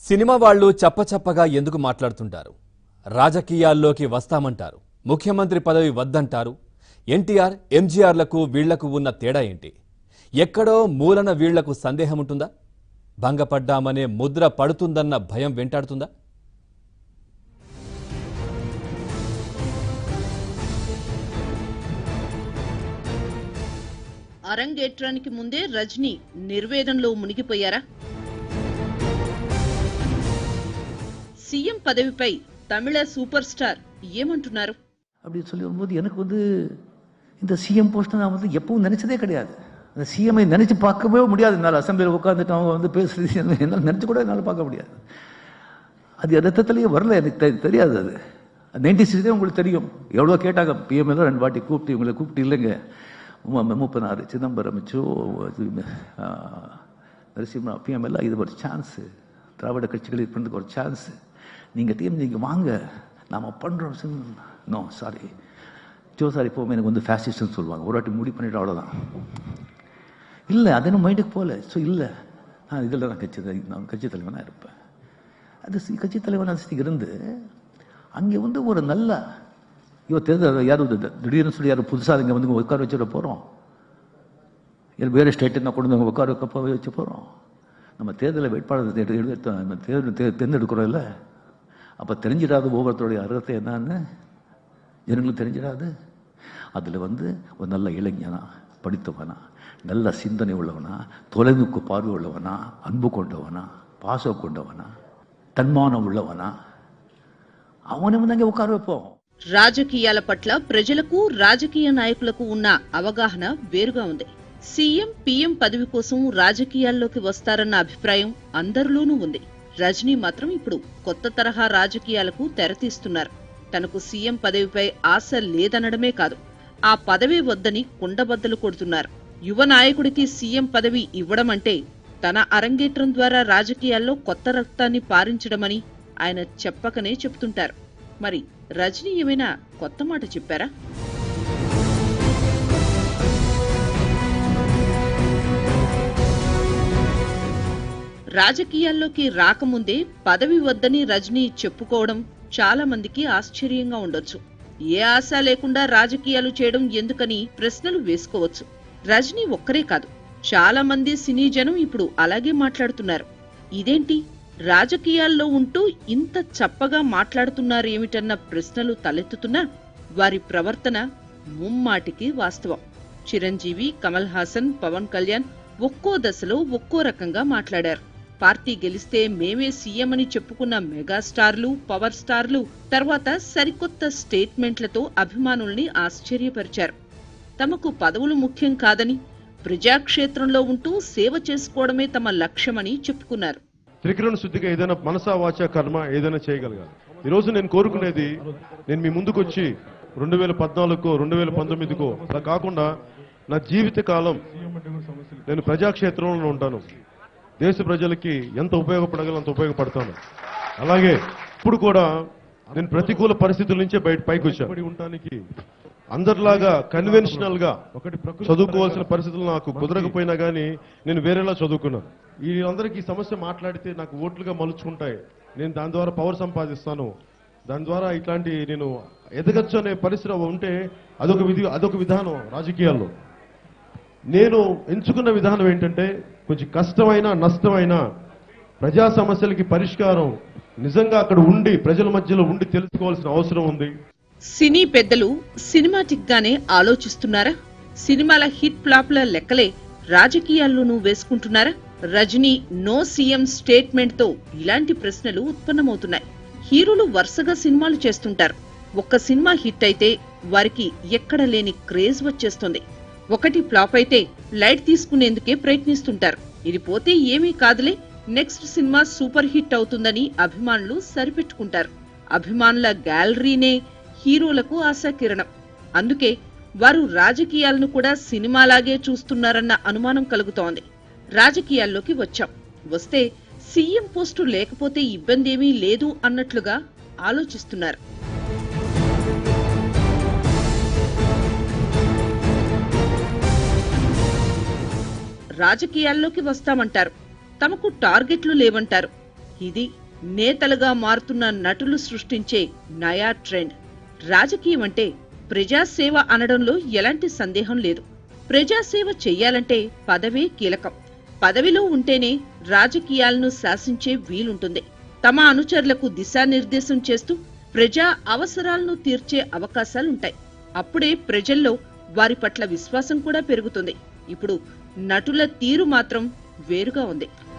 cinema వాళ్ళు చప్పచప్పగా ఎందుకు మాట్లాడుతుంటారు రాజకీయాల్లోకి వస్తామంటారు ముఖ్యమంత్రి పదవి వద్దంటారు ఎన్టీఆర్ ఎంజీఆర్లకు వీళ్లకు ఉన్న తేడా ఏంటి ఎక్కడో మూలన వీళ్లకు సందేహం ఉంటుందా భంగపడ్డామనే ముద్ర పడుతుందన్న భయం వెంటాడుతుందా అరంగేట్రానికి ముందే రజనీ నిర్వేదంలో మునిగిపోయారా సీఎం పదవిపై తమిళ సూపర్ స్టార్ ఏమంటున్నారు அப்படின்னு சொல்லி வரும்போது எனக்கு வந்து இந்த சிஎம் போஸ்ட் நான் வந்து எப்பவும் நினைச்சதே கிடையாது அந்த சிஎம்ஐ நினைச்சு பார்க்கவே முடியாது என்னால் அசம்பிளியில் உட்காந்துட்டு அவங்க வந்து பேசுறது என்னால் நினைச்சு கூட என்னால் பார்க்க முடியாது அது ரத்தத்திலேயே வரல எனக்கு தெ- தெரியாது அது நைன்டி சிக்ஸ்லேயே உங்களுக்கு தெரியும் எவ்வளோ கேட்டாங்க பிஎம் எல்லாம் ரெண்டு வாட்டி கூப்பிட்டு இவங்களை கூப்பிட்டு இல்லைங்க மு- மூப்பனார் சிதம்பரம் சோ இது, ஆ, நரசிம்மரா பிஎம் எல்லாம் இது ஒரு சான்ஸு திராவிட கட்சிகள் இருப்பதுக்கு ஒரு சான்ஸு நீங்கள் டீம் நீங்கள் வாங்க நாம பண்ணுறோம் நோ சாரி ஜோ சார் எப்போவுமே எனக்கு வந்து ஃபேசிஸ்ட்னு சொல்லுவாங்க ஒரு வாட்டி முடிவு பண்ணிட்டு அவ்வளோதான் இல்லை அது என்ன மைண்டுக்கு போகல ஸோ இல்லை நான் இதில் தான் கட்சி த- நான் கட்சி தலைவனாக இருப்பேன் அது சி- கட்சி தலைவன் அது இருந்து அங்கே வந்து ஒரு நல்ல இவ தேர்தல் யாரும் இது திடீர்னு சொல்லி யாரும் புதுசாக இங்கே வந்து உட்கார வச்சுட போகிறோம் இல்லை வேறு ஸ்டேட்டு நான் கொண்டு வந்து அங்க உட்கார வைக்க போ- வச்சு போகிறோம் நம்ம தேர்தலை வேட்பாளர் தேர்வு எடுத்து நம்ம தேர்தல் தே தேர்ந்தெடுக்கிறோம்ல அப்போ தெரிஞ்சிடாது ஒவ்வொருத்தருடைய அர்த்தம் என்னன்னு ஜனங்களுக்கு தெரிஞ்சிடாது அதில் வந்து ஒரு நல்ல இளைஞனா படித்தவனா நல்ல சிந்தனை உள்ளவனா தொலைநோக்கு பார்வை உள்ளவனா அன்பு கொண்டவனா பாசம் கொண்டவனா தன்மானம் உள்ளவனா அவனை வந்து அங்கே உட்கார வைப்போம் రాజకీయాల పట్ల ప్రజలకు రాజకీయ నాయకులకు ఉన్న అవగాహన వేరుగా ఉంది సీఎం పీఎం పదవి కోసం రాజకీయాల్లోకి వస్తారన్న అభిప్రాయం అందరిలోనూ ఉంది రజనీ మాత్రం ఇప్పుడు కొత్త తరహా రాజకీయాలకు తెరతీస్తున్నారు తనకు సీఎం పదవిపై ఆశ లేదనడమే కాదు ఆ పదవి వద్దని కుండబద్దలు కొడుతున్నారు యువ నాయకుడికి సీఎం పదవి ఇవ్వడం అంటే తన అరంగేట్రం ద్వారా రాజకీయాల్లో కొత్త రక్తాన్ని పారించడమని ఆయన చెప్పకనే చెప్తుంటారు మరి రజనీ ఏమైనా కొత్త మాట చెప్పారా రాజకీయాల్లోకి రాకముందే పదవి వద్దని రజనీ చెప్పుకోవడం చాలా మందికి ఆశ్చర్యంగా ఉండొచ్చు ఏ ఆశ లేకుండా రాజకీయాలు చేయడం ఎందుకని ప్రశ్నలు వేసుకోవచ్చు రజనీ ఒక్కరే కాదు చాలా మంది సినీ జనం ఇప్పుడు అలాగే మాట్లాడుతున్నారు ఇదేంటి రాజకీయాల్లో ఉంటూ ఇంత చప్పగా మాట్లాడుతున్నారేమిటన్న ప్రశ్నలు తలెత్తుతున్నా వారి ప్రవర్తన ముమ్మాటికి వాస్తవం చిరంజీవి కమల్ హాసన్ పవన్ కళ్యాణ్ ఒక్కో దశలో ఒక్కో రకంగా మాట్లాడారు పార్టీ గెలిస్తే మేమే సీఎం అని చెప్పుకున్న మెగాస్టార్లు పవర్ స్టార్లు తర్వాత సరికొత్త స్టేట్మెంట్లతో అభిమానుల్ని ఆశ్చర్యపరిచారు తమకు పదవులు ముఖ్యం కాదని ప్రజాక్షేత్రంలో ఉంటూ సేవ చేసుకోవడమే తమ లక్ష్యమని చెప్పుకున్నారు త్రికరణ శుద్ధిగా ఏదైనా మనసా వాచ కర్మ ఏదైనా చేయగలగాలి ఈ రోజు నేను కోరుకునేది నేను మీ ముందుకు వచ్చి రెండు వేల పద్నాలుగుకో రెండు వేల పంతొమ్మిదికో అలా కాకుండా నా జీవిత కాలం నేను ప్రజాక్షేత్రంలో ఉంటాను దేశ ప్రజలకి ఎంత ఉపయోగపడగల అంత ఉపయోగపడతాను అలాగే ఇప్పుడు కూడా నేను ప్రతికూల పరిస్థితుల నుంచే బయట పైకి వచ్చాను ఉండటానికి అందరిలాగా కన్వెన్షనల్ గా ఒకటి చదువుకోవాల్సిన పరిస్థితులు నాకు కుదరకపోయినా గానీ నేను వేరేలా చదువుకున్నాను ఈ అందరికి ఈ సమస్య మాట్లాడితే నాకు ఓట్లుగా మలుచుకుంటాయి నేను దాని ద్వారా పవర్ సంపాదిస్తాను దాని ద్వారా ఇట్లాంటి నేను ఎదగచ్చు అనే పరిస్థితి ఉంటే అదొక విధి అదొక విధానం రాజకీయాల్లో నేను ఎంచుకున్న విధానం ఏంటంటే కొంచెం కష్టమైన నష్టమైన ప్రజా సమస్యలకి పరిష్కారం నిజంగా అక్కడ ఉండి ప్రజల మధ్యలో ఉండి తెలుసుకోవాల్సిన అవసరం ఉంది సినీ పెద్దలు సినిమాటిక్ గానే ఆలోచిస్తున్నారా సినిమాల హిట్ ఫ్లాప్ల లెక్కలే రాజకీయాల్లోనూ వేసుకుంటున్నారా రజనీ నో సీఎం స్టేట్మెంట్ తో ఇలాంటి ప్రశ్నలు ఉత్పన్నమవుతున్నాయి హీరోలు వరుసగా సినిమాలు చేస్తుంటారు ఒక్క సినిమా హిట్ అయితే వారికి ఎక్కడ లేని క్రేజ్ వచ్చేస్తుంది ఒకటి ఫ్లాప్ అయితే లైట్ తీసుకునేందుకే ప్రయత్నిస్తుంటారు ఇది పోతే ఏమీ కాదులే నెక్స్ట్ సినిమా సూపర్ హిట్ అవుతుందని అభిమానులు సరిపెట్టుకుంటారు అభిమానుల గ్యాలరీనే హీరోలకు ఆశాకిరణం అందుకే వారు రాజకీయాలను కూడా సినిమాలాగే చూస్తున్నారన్న అనుమానం కలుగుతోంది రాజకీయాల్లోకి వచ్చాం వస్తే సీఎం పోస్టు లేకపోతే ఇబ్బందేమీ లేదు అన్నట్లుగా ఆలోచిస్తున్నారు రాజకీయాల్లోకి వస్తామంటారు తమకు టార్గెట్లు లేవంటారు ఇది నేతలుగా మారుతున్న నటులు సృష్టించే నయా ట్రెండ్ రాజకీయం అంటే ప్రజాసేవ అనడంలో ఎలాంటి సందేహం లేదు ప్రజాసేవ చెయ్యాలంటే పదవే కీలకం పదవిలో ఉంటేనే రాజకీయాలను శాసించే వీలుంటుంది తమ అనుచరులకు దిశానిర్దేశం చేస్తూ ప్రజా అవసరాలను తీర్చే అవకాశాలుంటాయి అప్పుడే ప్రజల్లో వారి పట్ల విశ్వాసం కూడా పెరుగుతుంది ఇప్పుడు నటుల తీరు మాత్రం వేరుగా ఉంది